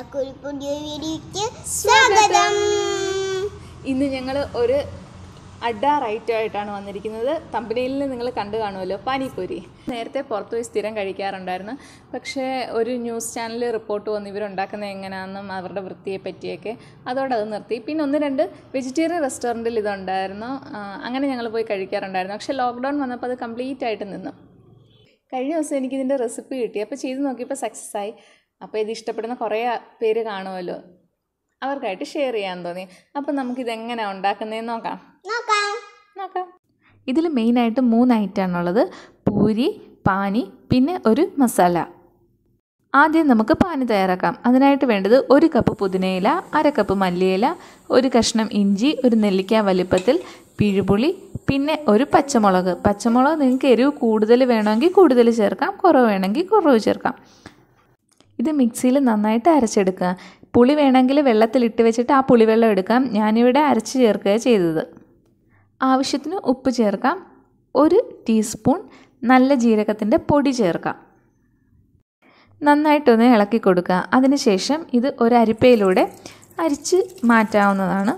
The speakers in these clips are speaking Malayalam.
എല്ലാവർക്കും ഒരു പുതിയ വീഡിയോയ്ക്ക് സ്വാഗതം ഇന്ന് ഞങ്ങൾ ഒരു അഡ റൈറ്റ് ആയിട്ടാണ് വന്നിരിക്കുന്നത് തമ്പനിയിൽ നിങ്ങൾ കണ്ടു കാണുമല്ലോ പാനിപ്പൂരി നേരത്തെ പുറത്തു പോയി സ്ഥിരം കഴിക്കാറുണ്ടായിരുന്നു പക്ഷേ ഒരു ന്യൂസ് ചാനൽ റിപ്പോർട്ട് വന്ന് ഇവരുണ്ടാക്കുന്നത് എങ്ങനെയാണെന്നും അവരുടെ വൃത്തിയെ പറ്റിയൊക്കെ അതോടെ അത് നിർത്തി പിന്നെ ഒന്ന് രണ്ട് വെജിറ്റേറിയൻ റെസ്റ്റോറൻറ്റിൽ ഇതുണ്ടായിരുന്നു ആ, അങ്ങനെ ഞങ്ങൾ പോയി കഴിക്കാറുണ്ടായിരുന്നു പക്ഷേ ലോക്ക്ഡൗൺ വന്നപ്പോൾ അത് കംപ്ലീറ്റ് ആയിട്ട് നിന്നു കഴിഞ്ഞ ദിവസം എനിക്കിതിൻ്റെ റെസിപ്പി കിട്ടി അപ്പോൾ ചെയ്ത് നോക്കിയപ്പോൾ സക്സസ് ആയി അപ്പോൾ ഇത് ഇഷ്ടപ്പെടുന്ന കുറേ പേര് കാണുമല്ലോ അവർക്കായിട്ട് ഷെയർ ചെയ്യാൻ തോന്നി അപ്പം നമുക്കിതെങ്ങനെയാണ് ഉണ്ടാക്കുന്നതെന്ന് നോക്കാം നോക്കാം നോക്കാം ഇതിൽ മെയിനായിട്ട് മൂന്ന് ഐറ്റമാണുള്ളത് പൂരി പാനി പിന്നെ ഒരു മസാല ആദ്യം നമുക്ക് പാനി തയ്യാറാക്കാം അതിനായിട്ട് വേണ്ടത് ഒരു കപ്പ് പുതിനയില അര കപ്പ് മല്ലിയില ഒരു കഷ്ണം ഇഞ്ചി ഒരു നെല്ലിക്ക വലിപ്പത്തിൽ പിഴുപുളി പിന്നെ ഒരു പച്ചമുളക് പച്ചമുളക് നിങ്ങൾക്ക് എരിവ് കൂടുതൽ വേണമെങ്കിൽ കൂടുതൽ ചേർക്കാം കുറവ് വേണമെങ്കിൽ കുറവ് ചേർക്കാം ഇത് മിക്സിയിൽ നന്നായിട്ട് അരച്ചെടുക്കുക പുളി വേണമെങ്കിൽ വെള്ളത്തിലിട്ട് വെച്ചിട്ട് ആ പുളിവെള്ളം എടുക്കാം ഞാനിവിടെ അരച്ച് ചേർക്കുക ചെയ്തത് ആവശ്യത്തിന് ഉപ്പ് ചേർക്കാം ഒരു ടീസ്പൂൺ നല്ല ജീരകത്തിൻ്റെ പൊടി ചേർക്കാം നന്നായിട്ടൊന്ന് ഇളക്കി കൊടുക്കുക അതിനുശേഷം ഇത് ഒരു അരിപ്പയിലൂടെ അരിച്ച് മാറ്റാവുന്നതാണ്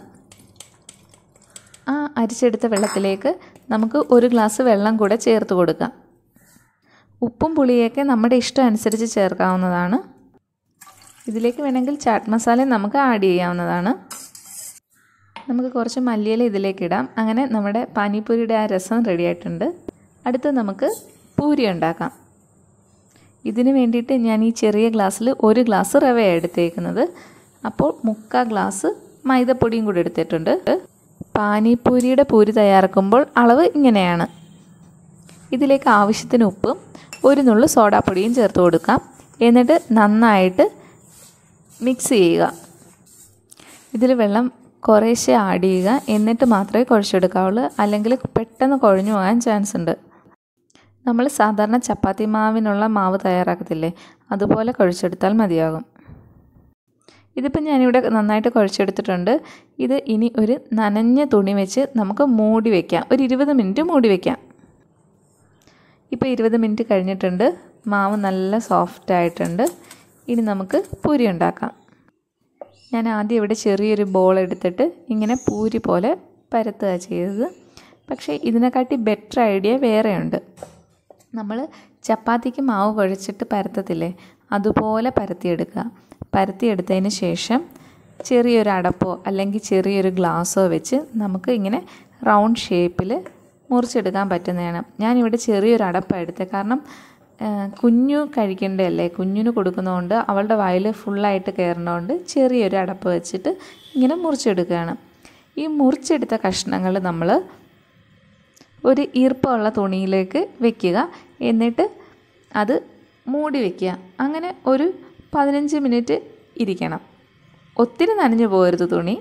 ആ അരിച്ചെടുത്ത വെള്ളത്തിലേക്ക് നമുക്ക് ഒരു ഗ്ലാസ് വെള്ളം കൂടെ ചേർത്ത് കൊടുക്കാം ഉപ്പും പുളിയൊക്കെ നമ്മുടെ ഇഷ്ടം അനുസരിച്ച് ചേർക്കാവുന്നതാണ് ഇതിലേക്ക് വേണമെങ്കിൽ ചാറ്റ് മസാല നമുക്ക് ആഡ് ചെയ്യാവുന്നതാണ് നമുക്ക് കുറച്ച് മല്ലിയില ഇതിലേക്ക് ഇടാം അങ്ങനെ നമ്മുടെ പാനിപ്പൂരിയുടെ ആ രസം റെഡി ആയിട്ടുണ്ട് അടുത്ത് നമുക്ക് പൂരി ഉണ്ടാക്കാം ഇതിന് വേണ്ടിയിട്ട് ഞാൻ ഈ ചെറിയ ഗ്ലാസ്സിൽ ഒരു ഗ്ലാസ് റവയാണ് എടുത്തേക്കുന്നത് അപ്പോൾ മുക്കാൽ ഗ്ലാസ് മൈദപ്പൊടിയും കൂടി എടുത്തിട്ടുണ്ട് പാനിപ്പൂരിയുടെ പൂരി തയ്യാറാക്കുമ്പോൾ അളവ് ഇങ്ങനെയാണ് ഇതിലേക്ക് ആവശ്യത്തിന് ഉപ്പും ഒരു നുള്ളു സോഡാപ്പൊടിയും ചേർത്ത് കൊടുക്കാം എന്നിട്ട് നന്നായിട്ട് മിക്സ് ചെയ്യുക ഇതിൽ വെള്ളം കുറേശ്ശെ ആഡ് ചെയ്യുക എന്നിട്ട് മാത്രമേ കുഴച്ചെടുക്കാവുള്ളൂ അല്ലെങ്കിൽ പെട്ടെന്ന് കുഴഞ്ഞു പോകാൻ ചാൻസ് ഉണ്ട് നമ്മൾ സാധാരണ ചപ്പാത്തി മാവിനുള്ള മാവ് തയ്യാറാക്കത്തില്ലേ അതുപോലെ കുഴച്ചെടുത്താൽ മതിയാകും ഇതിപ്പോൾ ഞാനിവിടെ നന്നായിട്ട് കുഴച്ചെടുത്തിട്ടുണ്ട് ഇത് ഇനി ഒരു നനഞ്ഞ തുണി വെച്ച് നമുക്ക് മൂടി വയ്ക്കാം ഒരു ഇരുപത് മിനിറ്റ് മൂടി വയ്ക്കാം ഇപ്പോൾ ഇരുപത് മിനിറ്റ് കഴിഞ്ഞിട്ടുണ്ട് മാവ് നല്ല സോഫ്റ്റ് ആയിട്ടുണ്ട് ഇനി നമുക്ക് പൂരി ഉണ്ടാക്കാം ഞാൻ ആദ്യം ഇവിടെ ചെറിയൊരു ബോൾ എടുത്തിട്ട് ഇങ്ങനെ പൂരി പോലെ പരത്തുക ചെയ്തത് പക്ഷേ ഇതിനെക്കാട്ടി ബെറ്റർ ഐഡിയ വേറെയുണ്ട് നമ്മൾ ചപ്പാത്തിക്ക് മാവ് കുഴച്ചിട്ട് പരത്തത്തില്ലേ അതുപോലെ പരത്തിയെടുക്കുക പരത്തിയെടുത്തതിന് ശേഷം ചെറിയൊരു അടപ്പോ അല്ലെങ്കിൽ ചെറിയൊരു ഗ്ലാസ്സോ വെച്ച് നമുക്ക് ഇങ്ങനെ റൗണ്ട് ഷേപ്പിൽ മുറിച്ചെടുക്കാൻ പറ്റുന്നതാണ് ഞാനിവിടെ ചെറിയൊരു അടപ്പാണ് എടുത്തത് കാരണം ആ, കുഞ്ഞു കഴിക്കേണ്ടതല്ലേ കുഞ്ഞിന് കൊടുക്കുന്നതുകൊണ്ട് അവളുടെ വായിൽ ഫുള്ളായിട്ട് കയറുന്നതുകൊണ്ട് ചെറിയൊരു അടപ്പ് വെച്ചിട്ട് ഇങ്ങനെ മുറിച്ചെടുക്കുകയാണ് ഈ മുറിച്ചെടുത്ത കഷ്ണങ്ങൾ നമ്മൾ ഒരു ഈർപ്പമുള്ള തുണിയിലേക്ക് വെക്കുക എന്നിട്ട് അത് മൂടി വെക്കുക അങ്ങനെ ഒരു പതിനഞ്ച് മിനിറ്റ് ഇരിക്കണം ഒത്തിരി നനഞ്ഞു പോകരുത് തുണി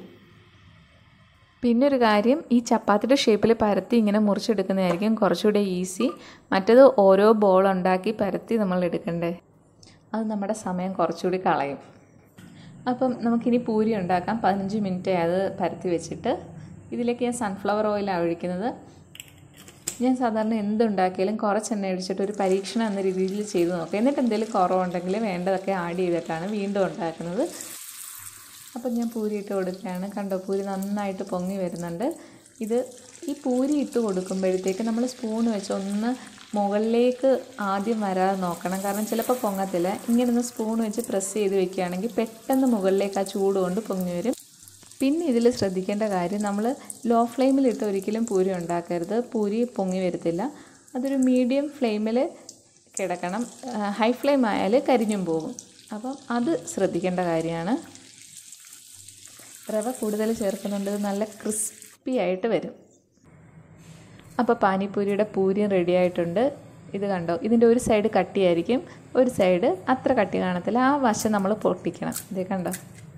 പിന്നെ ഒരു കാര്യം ഈ ചപ്പാത്തിയുടെ ഷേപ്പിൽ പരത്തി ഇങ്ങനെ മുറിച്ചെടുക്കുന്നതായിരിക്കും കുറച്ചുകൂടെ ഈസി മറ്റേത് ഓരോ ബോൾ ഉണ്ടാക്കി പരത്തി നമ്മൾ എടുക്കണ്ടേ അത് നമ്മുടെ സമയം കുറച്ചുകൂടി കളയും അപ്പം നമുക്കിനി പൂരി ഉണ്ടാക്കാം പതിനഞ്ച് മിനിറ്റ് അത് പരത്തി വെച്ചിട്ട് ഇതിലേക്ക് ഞാൻ സൺഫ്ലവർ ഓയിലാണ് ഒഴിക്കുന്നത് ഞാൻ സാധാരണ എന്തുണ്ടാക്കിയാലും കുറച്ച് എണ്ണ ഒഴിച്ചിട്ട് ഒരു പരീക്ഷണം എന്ന രീതിയിൽ ചെയ്ത് നോക്കാം എന്നിട്ട് എന്തെങ്കിലും കുറവുണ്ടെങ്കിൽ വേണ്ടതൊക്കെ ആഡ് ചെയ്തിട്ടാണ് വീണ്ടും ഉണ്ടാക്കുന്നത് അപ്പം ഞാൻ പൂരി ഇട്ട് കൊടുക്കുകയാണ് കണ്ടോ പൂരി നന്നായിട്ട് പൊങ്ങി വരുന്നുണ്ട് ഇത് ഈ പൂരി ഇട്ട് കൊടുക്കുമ്പോഴത്തേക്ക് നമ്മൾ സ്പൂൺ വെച്ച് ഒന്ന് മുകളിലേക്ക് ആദ്യം വരാതെ നോക്കണം കാരണം ചിലപ്പോൾ പൊങ്ങത്തില്ല ഇങ്ങനെ ഒന്ന് സ്പൂൺ വെച്ച് പ്രസ് ചെയ്ത് വെക്കുകയാണെങ്കിൽ പെട്ടെന്ന് മുകളിലേക്ക് ആ ചൂട് കൊണ്ട് പൊങ്ങി വരും പിന്നെ ഇതിൽ ശ്രദ്ധിക്കേണ്ട കാര്യം നമ്മൾ ലോ ഫ്ലെയിമിലിട്ട് ഒരിക്കലും പൂരി ഉണ്ടാക്കരുത് പൂരി പൊങ്ങി വരത്തില്ല അതൊരു മീഡിയം ഫ്ലെയിമിൽ കിടക്കണം ഹൈ ഫ്ലെയിം ആയാൽ കരിഞ്ഞും പോകും അപ്പം അത് ശ്രദ്ധിക്കേണ്ട കാര്യമാണ് റവ കൂടുതൽ ചേർക്കുന്നുണ്ട് ഇത് നല്ല ക്രിസ്പി ആയിട്ട് വരും അപ്പോൾ പാനിപ്പൂരിയുടെ പൂരിയും റെഡി ആയിട്ടുണ്ട് ഇത് കണ്ടോ ഇതിൻ്റെ ഒരു സൈഡ് കട്ടിയായിരിക്കും ഒരു സൈഡ് അത്ര കട്ടി കാണത്തില്ല ആ വശം നമ്മൾ പൊട്ടിക്കണം ഇതേ കണ്ടോ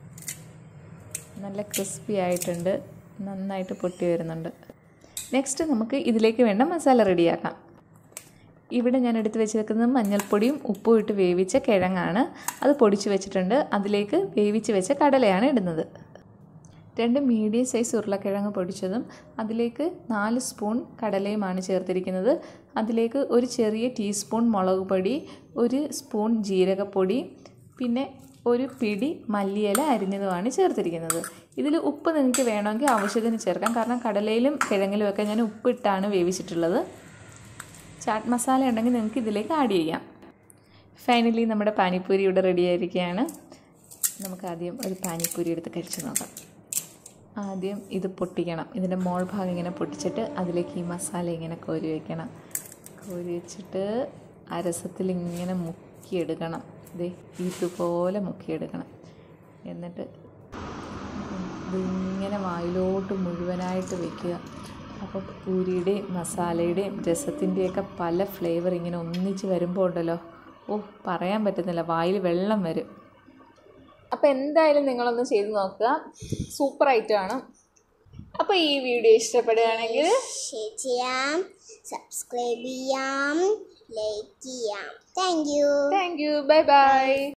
നല്ല ക്രിസ്പി ആയിട്ടുണ്ട് നന്നായിട്ട് പൊട്ടി വരുന്നുണ്ട് നെക്സ്റ്റ് നമുക്ക് ഇതിലേക്ക് വേണ്ട മസാല റെഡിയാക്കാം ഇവിടെ ഞാൻ എടുത്ത് വെച്ചേക്കുന്നത് മഞ്ഞൾപ്പൊടിയും ഉപ്പും ഇട്ട് വേവിച്ച കിഴങ്ങാണ് അത് പൊടിച്ച് വെച്ചിട്ടുണ്ട് അതിലേക്ക് വേവിച്ച് വെച്ച കടലയാണ് ഇടുന്നത് രണ്ട് മീഡിയം സൈസ് ഉരുളക്കിഴങ്ങ് പൊടിച്ചതും അതിലേക്ക് നാല് സ്പൂൺ കടലയുമാണ് ചേർത്തിരിക്കുന്നത് അതിലേക്ക് ഒരു ചെറിയ ടീസ്പൂൺ മുളക് പൊടി ഒരു സ്പൂൺ ജീരകപ്പൊടി പിന്നെ ഒരു പിടി മല്ലിയില അരിഞ്ഞതുമാണ് ചേർത്തിരിക്കുന്നത് ഇതിൽ ഉപ്പ് നിങ്ങൾക്ക് വേണമെങ്കിൽ ആവശ്യത്തിന് ചേർക്കാം കാരണം കടലയിലും കിഴങ്ങിലും ഒക്കെ ഞാൻ ഉപ്പിട്ടാണ് വേവിച്ചിട്ടുള്ളത് ചാട്ട് മസാല ഉണ്ടെങ്കിൽ നിങ്ങൾക്ക് ഇതിലേക്ക് ആഡ് ചെയ്യാം ഫൈനലി നമ്മുടെ പാനിപ്പൂരി ഇവിടെ റെഡി ആയിരിക്കുകയാണ് നമുക്ക് ആദ്യം ഒരു പാനിപ്പൂരി എടുത്ത് കഴിച്ചു നോക്കാം ആദ്യം ഇത് പൊട്ടിക്കണം ഇതിൻ്റെ മോൾ ഭാഗം ഇങ്ങനെ പൊട്ടിച്ചിട്ട് അതിലേക്ക് ഈ മസാല ഇങ്ങനെ കോരി വയ്ക്കണം കോരി വെച്ചിട്ട് ആ രസത്തിൽ ഇങ്ങനെ മുക്കിയെടുക്കണം ദേ ഇതുപോലെ മുക്കിയെടുക്കണം എന്നിട്ട് ഇതിങ്ങനെ വായിലോട്ട് മുഴുവനായിട്ട് വെക്കുക അപ്പോൾ പൂരിയുടെയും മസാലയുടെയും രസത്തിൻ്റെയൊക്കെ പല ഫ്ലേവർ ഇങ്ങനെ ഒന്നിച്ച് വരുമ്പോൾ ഉണ്ടല്ലോ ഓ പറയാൻ പറ്റുന്നില്ല വായിൽ വെള്ളം വരും അപ്പോൾ എന്തായാലും നിങ്ങളൊന്ന് ചെയ്ത് നോക്കുക സൂപ്പർ ഐറ്റമാണ് അപ്പോൾ ഈ വീഡിയോ ഇഷ്ടപ്പെടുകയാണെങ്കിൽ ഷെയർ ചെയ്യാം സബ്സ്ക്രൈബ് ചെയ്യാം ലൈക്ക് ചെയ്യാം thank you thank you bye by